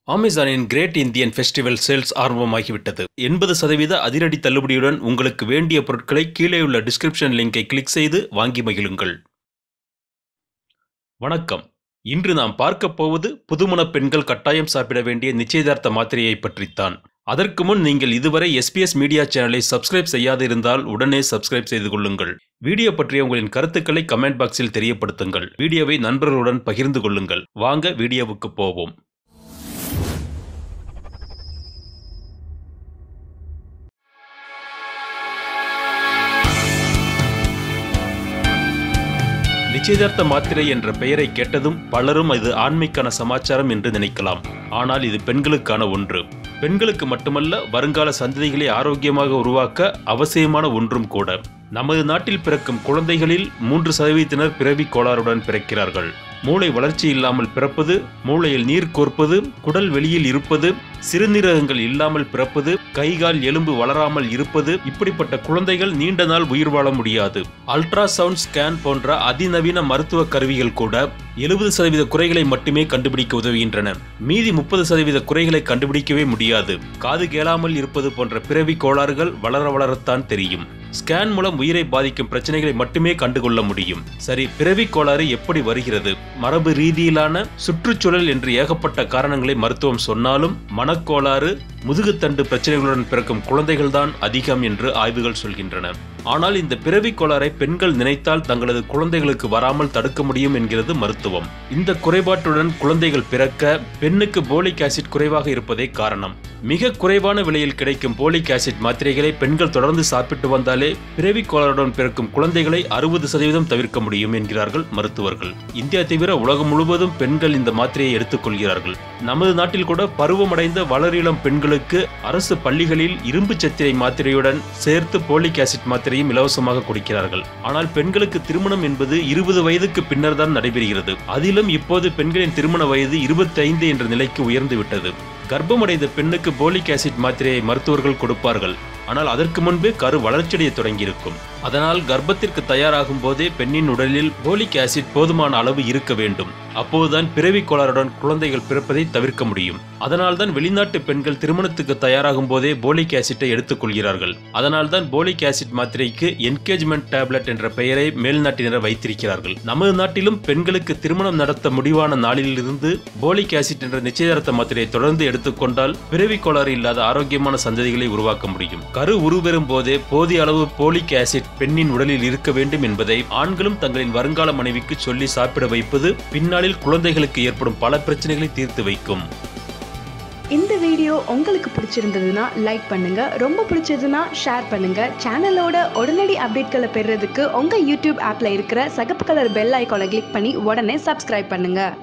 அமேசானின் great Indian festival sales ஆரம்பமாகிவிட்டது எண்பது சதவீத அதிரடி தள்ளுபடியுடன் உங்களுக்கு வேண்டிய பொருட்களை கீழே உள்ள டிஸ்கிரிப்ஷன் லிங்கை கிளிக் செய்து வாங்கி மகிழுங்கள் வணக்கம் இன்று நாம் பார்க்கப் போவது புதுமண பெண்கள் கட்டாயம் சாப்பிட வேண்டிய நிச்சயதார்த்த மாத்திரையை பற்றித்தான் அதற்கு முன் நீங்கள் இதுவரை எஸ்பிஎஸ் மீடியா சேனலை சப்ஸ்கிரைப் செய்யாதிருந்தால் உடனே சப்ஸ்கிரைப் செய்து கொள்ளுங்கள் வீடியோ பற்றிய உங்களின் கருத்துக்களை கமெண்ட் பாக்ஸில் தெரியப்படுத்துங்கள் வீடியோவை நண்பர்களுடன் பகிர்ந்து கொள்ளுங்கள் வாங்க வீடியோவுக்கு போவோம் நிச்சயதார்த்த மாத்திரை என்ற பெயரை கேட்டதும் பலரும் இது ஆண்மைக்கான சமாச்சாரம் என்று நினைக்கலாம் ஆனால் இது பெண்களுக்கான ஒன்று பெண்களுக்கு மட்டுமல்ல வருங்கால சந்ததிகளை ஆரோக்கியமாக உருவாக்க அவசியமான ஒன்றும் கூட நமது நாட்டில் பிறக்கும் குழந்தைகளில் மூன்று சதவீதத்தினர் பிறவி கோளாறுடன் பிறக்கிறார்கள் மூளை வளர்ச்சி இல்லாமல் பிறப்பது மூளையில் நீர் கோர்ப்பது குடல் வெளியில் இருப்பது சிறுநீரகங்கள் இல்லாமல் பிறப்பது கைகால் எலும்பு வளராமல் இருப்பது இப்படிப்பட்ட குழந்தைகள் நீண்ட நாள் உயிர் வாழ முடியாது அல்ட்ராசவுண்ட் ஸ்கேன் போன்ற அதிநவீன மருத்துவ கருவிகள் கூட எழுபது சதவீத குறைகளை மட்டுமே கண்டுபிடிக்க உதவுகின்றன மீதி முப்பது சதவீத குறைகளை கண்டுபிடிக்கவே முடியாது காது கேளாமல் இருப்பது போன்ற பிறவி கோளாறுகள் வளர வளரத்தான் தெரியும் ஸ்கேன் மூலம் உயிரை பாதிக்கும் பிரச்சனைகளை மட்டுமே கண்டுகொள்ள முடியும் சரி பிறவி கோளாறு எப்படி வருகிறது மரபு ரீதியிலான சுற்றுச்சூழல் என்று ஏகப்பட்ட காரணங்களை மருத்துவம் சொன்னாலும் மனக்கோளாறு முதுகுத்தண்டு பிரச்சனைகளுடன் பிறக்கும் குழந்தைகள்தான் அதிகம் என்று ஆய்வுகள் சொல்கின்றன ஆனால் இந்த பிறவி கோளாறை பெண்கள் நினைத்தால் தங்களது குழந்தைகளுக்கு வராமல் தடுக்க முடியும் என்கிறது மருத்துவம் இந்த குறைபாட்டுடன் குழந்தைகள் பிறக்க பெண்ணுக்கு போலிக் ஆசிட் குறைவாக இருப்பதே காரணம் மிக குறைவான விலையில் கிடைக்கும் போலிக் ஆசிட் மாத்திரைகளை பெண்கள் தொடர்ந்து சாப்பிட்டு வந்தாலே பிறவி கோளாறுடன் பிறக்கும் குழந்தைகளை அறுபது சதவீதம் தவிர்க்க முடியும் என்கிறார்கள் மருத்துவர்கள் இந்தியா தவிர உலகம் முழுவதும் பெண்கள் இந்த மாத்திரையை எடுத்துக்கொள்கிறார்கள் நமது நாட்டில் கூட பருவமடைந்த வளரிளம் பெண்களுக்கு அரசு பள்ளிகளில் இரும்பு சத்திரை மாத்திரையுடன் சேர்த்து போலிக் ஆசிட் மாத்திரையும் இலவசமாக கொடுக்கிறார்கள் ஆனால் பெண்களுக்கு திருமணம் என்பது இருபது வயதுக்கு பின்னர் தான் நடைபெறுகிறது அதிலும் இப்போது பெண்களின் திருமண வயது இருபத்தி ஐந்து என்ற நிலைக்கு உயர்ந்து விட்டது கர்ப்பமடைந்த பெண்ணுக்கு போலிக் ஆசிட் மாத்திரையை மருத்துவர்கள் கொடுப்பார்கள் ஆனால் அதற்கு முன்பே கரு வளர்ச்சியடைய தொடங்கியிருக்கும் அதனால் கர்ப்பத்திற்கு தயாராகும் போதே பெண்ணின் உடலில் போலிக் ஆசிட் போதுமான அளவு இருக்க வேண்டும் அப்போதுதான் பிறவி கோளாறுடன் குழந்தைகள் பிறப்பதை தவிர்க்க முடியும் அதனால்தான் வெளிநாட்டு பெண்கள் திருமணத்துக்கு தயாராகும் போதே போலிக் ஆசிட்டை எடுத்துக்கொள்கிறார்கள் அதனால்தான் போலிக் ஆசிட் மாத்திரைக்கு என்கேஜ்மெண்ட் டேப்லெட் என்ற பெயரை மேல்நாட்டினர் வைத்திருக்கிறார்கள் நமது நாட்டிலும் பெண்களுக்கு திருமணம் நடத்த முடிவான நாளிலிருந்து போலிக் ஆசிட் என்ற நிச்சயதார்த்த மாத்திரையை தொடர்ந்து எடுத்துக்கொண்டால் பிறவி கோளாறு இல்லாத ஆரோக்கியமான சந்ததிகளை உருவாக்க முடியும் கரு உருவெறும் போதே போதிய அளவு போலிக் ஆசிட் பெண்ணின் உடலில் இருக்க வேண்டும் என்பதை ஆண்களும் தங்களின் வருங்கால மனைவிக்கு சொல்லி சாப்பிட வைப்பது பின்னாளில் குழந்தைகளுக்கு ஏற்படும் பல பிரச்சனைகளை தீர்த்து வைக்கும் இந்த வீடியோ உங்களுக்கு பிடிச்சிருந்ததுன்னா லைக் பண்ணுங்க ரொம்ப பிடிச்சதுன்னா ஷேர் பண்ணுங்க சேனலோட உடனடி அப்டேட்களை பெறுறதுக்கு உங்க யூடியூப் ஆப்ல இருக்கிற சகப்பு கலர் பெல் ஐக்கானை கிளிக் பண்ணி உடனே சப்ஸ்கிரைப் பண்ணுங்க